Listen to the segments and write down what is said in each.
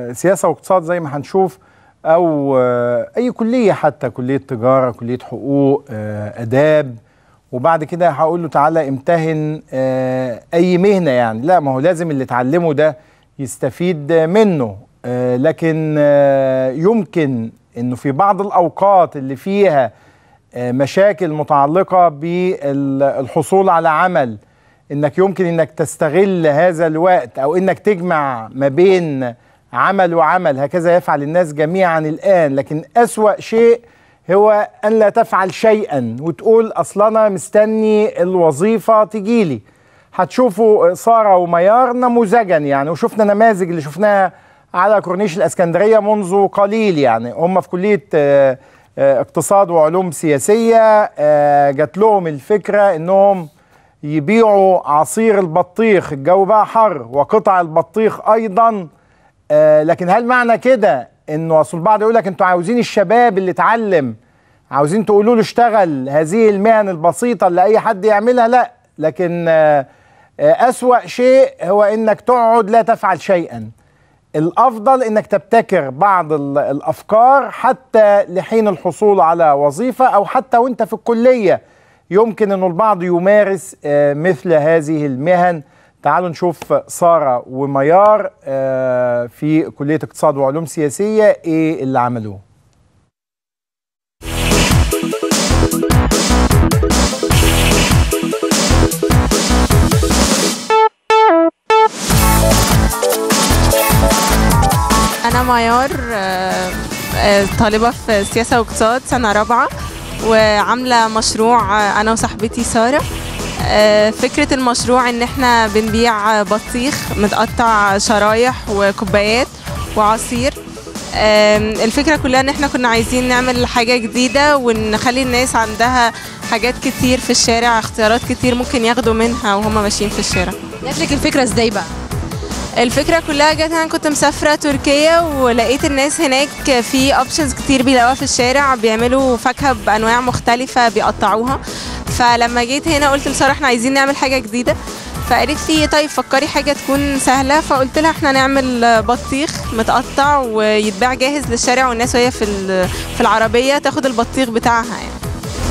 آه، سياسه واقتصاد زي ما هنشوف او آه، اي كليه حتى كليه تجاره كليه حقوق آه، اداب وبعد كده هقول له تعالى امتهن آه، اي مهنه يعني لا ما هو لازم اللي اتعلمه ده يستفيد منه آه، لكن آه، يمكن انه في بعض الاوقات اللي فيها آه، مشاكل متعلقه بالحصول على عمل انك يمكن انك تستغل هذا الوقت او انك تجمع ما بين عمل وعمل هكذا يفعل الناس جميعا الان لكن اسوا شيء هو ان لا تفعل شيئا وتقول اصل انا مستني الوظيفه تجيلي هتشوفوا ساره وميار نموذجا يعني وشفنا نماذج اللي شفناها على كورنيش الاسكندريه منذ قليل يعني هم في كليه آه، آه، اقتصاد وعلوم سياسيه آه، جات لهم الفكره انهم يبيعوا عصير البطيخ الجو بقى حر وقطع البطيخ ايضا آه لكن هل معنى كده انه اصل البعض يقول لك انتوا عاوزين الشباب اللي اتعلم عاوزين تقولوا له اشتغل هذه المهن البسيطه اللي اي حد يعملها لا لكن آه آه اسوا شيء هو انك تقعد لا تفعل شيئا الافضل انك تبتكر بعض ال- الافكار حتى لحين الحصول على وظيفه او حتى وانت في الكليه يمكن انه البعض يمارس آه، مثل هذه المهن تعالوا نشوف ساره وميار آه، في كليه اقتصاد وعلوم سياسيه ايه اللي عملوه أنا ميار آه، آه، طالبة في سياسة واقتصاد سنة رابعة وعاملة مشروع آه، أنا وصاحبتي سارة آه، فكرة المشروع إن إحنا بنبيع بطيخ متقطع شرايح وكوبايات وعصير آم، الفكرة كلها إن إحنا كنا عايزين نعمل حاجة جديدة ونخلي الناس عندها حاجات كتير في الشارع اختيارات كتير ممكن ياخدوا منها وهم ماشيين في الشارع جات لك الفكره ازاي بقى الفكرة كلها جت انا كنت مسافرة تركيا ولقيت الناس هناك في اوبشنز كتير بيلاقوها في الشارع بيعملوا فاكهة بانواع مختلفة بيقطعوها فلما جيت هنا قلت لسارة احنا عايزين نعمل حاجة جديدة فقالت لي طيب فكري حاجة تكون سهلة فقلت لها احنا نعمل بطيخ متقطع ويتباع جاهز للشارع والناس وهي في ال- في العربية تاخد البطيخ بتاعها يعني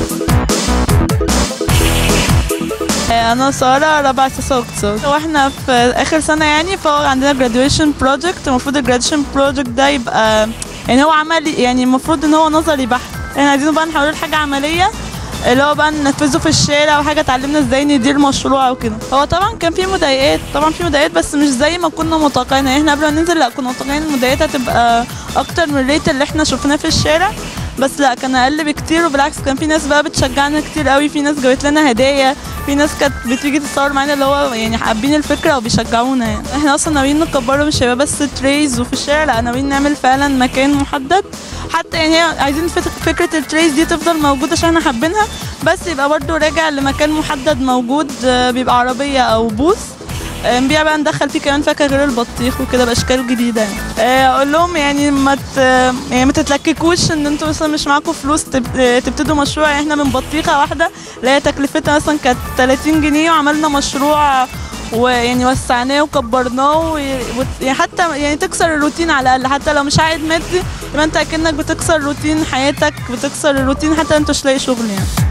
انا ساره رابعه سياسه واقتصاد واحنا في اخر سنه يعني فهو عندنا graduation project المفروض الجراديويشن بروجكت ده يبقى يعني هو عملي يعني المفروض ان هو نظري بحت احنا عايزينه بقى نحوله لحاجه عمليه اللي هو بقى ننفذه في الشارع وحاجه اتعلمنا ازاي ندير مشروع وكده هو طبعا كان في مضايقات طبعا في مضايقات بس مش زي ما كنا متوقعين يعني احنا قبل ما ننزل لا كنا متوقعين المضايقات هتبقى اكتر من الريت اللي احنا شفناه في الشارع بس لا كان اقل بكتير وبالعكس كان في ناس بقى بتشجعنا كتير قوي في ناس جابت لنا هدايا في ناس كانت بتيجي تتصور معانا اللي هو يعني حابين الفكره وبيشجعونا يعني احنا اصلا ناويين نكبره مش هيبقى بس تريز وفي الشارع لا ناويين نعمل فعلا مكان محدد حتى يعني هي عايزين فت- فكره التريز دي تفضل موجوده عشان احنا حابينها بس يبقى برضو راجع لمكان محدد موجود آه، بيبقى عربيه او بوث آه، نبيع بقى ندخل فيه كمان فاكهه غير البطيخ وكده باشكال جديده يعني آه، اقول لهم يعني ما ت... يعني ما تتلككوش ان انتوا مثلا مش معاكم فلوس تب... آه، تبتدوا مشروع يعني احنا من بطيخه واحده اللي هي تكلفتها مثلا كانت 30 جنيه وعملنا مشروع ويعني وسعناه وكبرناه و... وت- يعني حتى يعني تكسر الروتين على الاقل حتى لو مش عائد مادي يبقى انت اكنك بتكسر روتين حياتك بتكسر الروتين حتى انت مش لاقي شغل يعني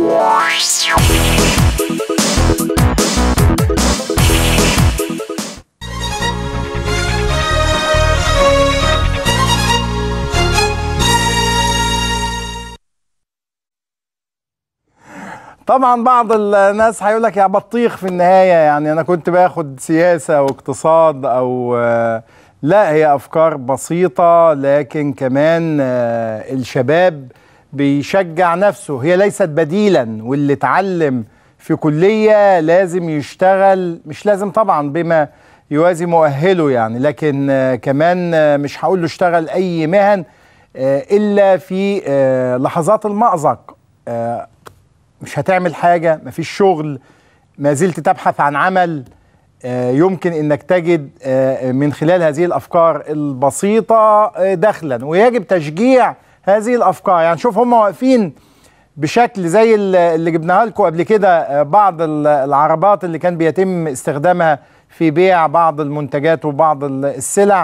طبعا بعض الناس هيقول لك يا بطيخ في النهايه يعني انا كنت باخد سياسه واقتصاد او آه، لا هي افكار بسيطه لكن كمان آه، الشباب بيشجع نفسه هي ليست بديلا واللي اتعلم في كليه لازم يشتغل مش لازم طبعا بما يوازي مؤهله يعني لكن آه، كمان آه، مش هقول له اشتغل اي مهن آه، الا في آه، لحظات المأزق آه، مش هتعمل حاجة مفيش شغل ما زلت تبحث عن عمل آه، يمكن انك تجد آه، من خلال هذه الافكار البسيطة آه، دخلا ويجب تشجيع هذه الافكار يعني شوف هم واقفين بشكل زي ال- اللي جبناها لكم قبل كده آه، بعض ال- العربات اللي كان بيتم استخدامها في بيع بعض المنتجات وبعض ال- السلع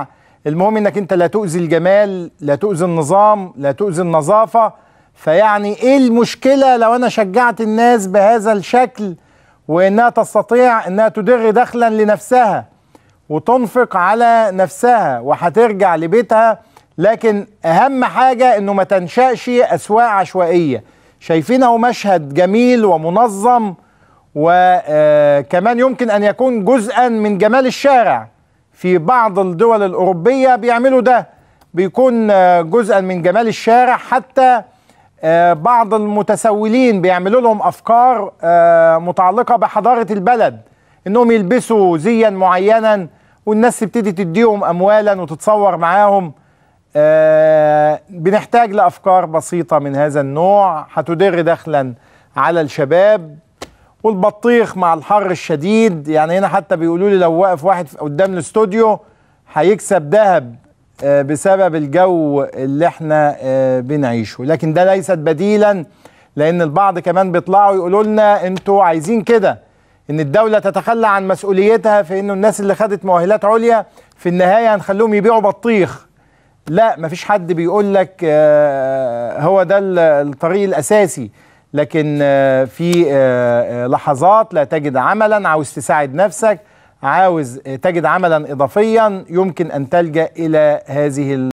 المهم انك انت لا تؤذي الجمال لا تؤذي النظام لا تؤذي النظافة فيعني ايه المشكلة لو انا شجعت الناس بهذا الشكل وانها تستطيع انها تدر دخلا لنفسها وتنفق على نفسها وهترجع لبيتها لكن اهم حاجة انه ما تنشأش اسواق عشوائية شايفينه مشهد جميل ومنظم وكمان يمكن ان يكون جزءا من جمال الشارع في بعض الدول الاوروبيه بيعملوا ده بيكون آه، جزءا من جمال الشارع حتى آه، بعض المتسولين بيعملوا لهم افكار آه، متعلقه بحضاره البلد انهم يلبسوا زيا معينا والناس تبتدي تديهم اموالا وتتصور معاهم آه، بنحتاج لافكار بسيطه من هذا النوع هتدر دخلا على الشباب والبطيخ مع الحر الشديد يعني هنا حتى بيقولوا لي لو واقف واحد قدام الاستوديو هيكسب ذهب آه، بسبب الجو اللي احنا آه، بنعيشه لكن ده ليست بديلا لان البعض كمان بيطلعوا يقولوا لنا انتوا عايزين كده ان الدوله تتخلى عن مسؤوليتها في انه الناس اللي خدت مؤهلات عليا في النهايه هنخليهم يبيعوا بطيخ لا مفيش حد بيقول لك آه، هو ده ال- الطريق الاساسي لكن آه، في آه، آه، لحظات لا تجد عملا عاوز تساعد نفسك عاوز آه، تجد عملا اضافيا يمكن ان تلجا الى هذه ال-